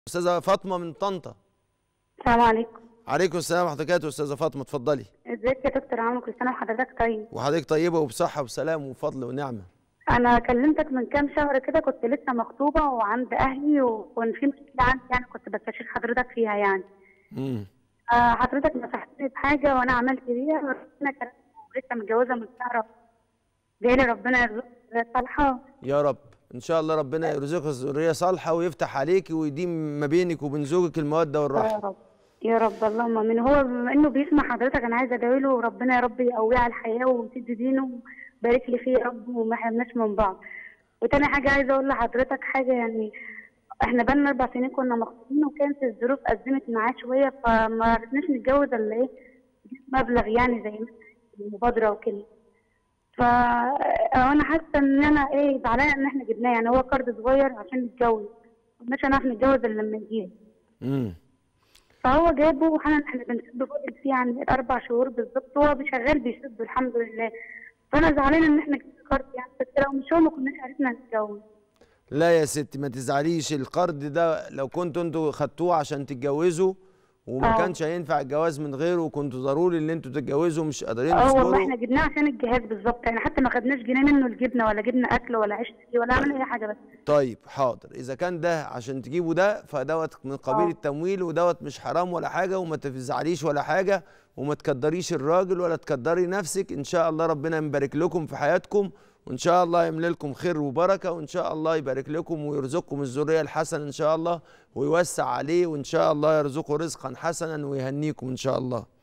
استاذه فاطمه من طنطا السلام عليكم عليكم السلام ورحمه الله وبركاته استاذه فاطمه اتفضلي ازيك يا دكتور عمرو كل سنه وحضرتك طيب وحضرتك طيبه وبصحه وسلام وفضل ونعمه انا كلمتك من كام شهر كده كنت لسه مخطوبه وعند اهلي وكان في مشكله عندي يعني كنت بستشير حضرتك فيها يعني امم آه، حضرتك نصحتني بحاجه وانا عملت بيها ربنا كرمني ولسه متجوزه من شهر جايلي ربنا يرزقني صالحه يا رب ان شاء الله ربنا يرزقك ذريه صالحه ويفتح عليكي ويديم ما بينك وبين زوجك الموده يا والرحمه رب يا رب اللهم امين هو بما انه بيسمع حضرتك انا عايزه ادعي له ربنا يا رب يقويه على الحياه ويسد دينه وبارك لي فيه يا رب وما حرمناش من بعض وتاني حاجه عايزه اقول لحضرتك حاجه يعني احنا بقالنا اربع سنين كنا مخطوبين وكانت الظروف ازمت معاه شويه فما عرفناش نتجوز الا ايه مبلغ يعني زي مثلا المبادره وكده فانا حاسه ان انا ايه زعلانه ان احنا جبناه يعني هو قرض صغير عشان نتجوز مش هنعرف نتجوز الا لما نجيب امم فهو جابه واحنا احنا بنسد فاضل فيه يعني اربع شهور بالظبط هو شغال بيسد الحمد لله فانا زعلانه ان احنا جبنا قرض يعني بس لو مش هو ما كناش عرفنا نتجوز لا يا ستي ما تزعليش القرض ده لو كنتوا انتوا خدتوه عشان تتجوزوا وما آه. كانش هينفع الجواز من غيره وكنتوا ضروري ان انتوا تتجوزوا مش قادرين اه والله تصبروا احنا جبناه عشان الجهاز بالظبط يعني حتى ما خدناش جنيه منه الجبنه ولا جبنا اكل ولا عيش فيه ولا عملنا اي حاجه بس طيب حاضر اذا كان ده عشان تجيبوا ده فدوت من قبيل آه. التمويل ودوت مش حرام ولا حاجه وما تزعليش ولا حاجه وما تكدريش الراجل ولا تكدري نفسك ان شاء الله ربنا يبارك لكم في حياتكم وان شاء الله يملى لكم خير وبركه وان شاء الله يبارك لكم ويرزقكم الذريه الحسنه ان شاء الله ويوسع عليه وان شاء الله يرزقه رزقا حسنا ويهنيكم ان شاء الله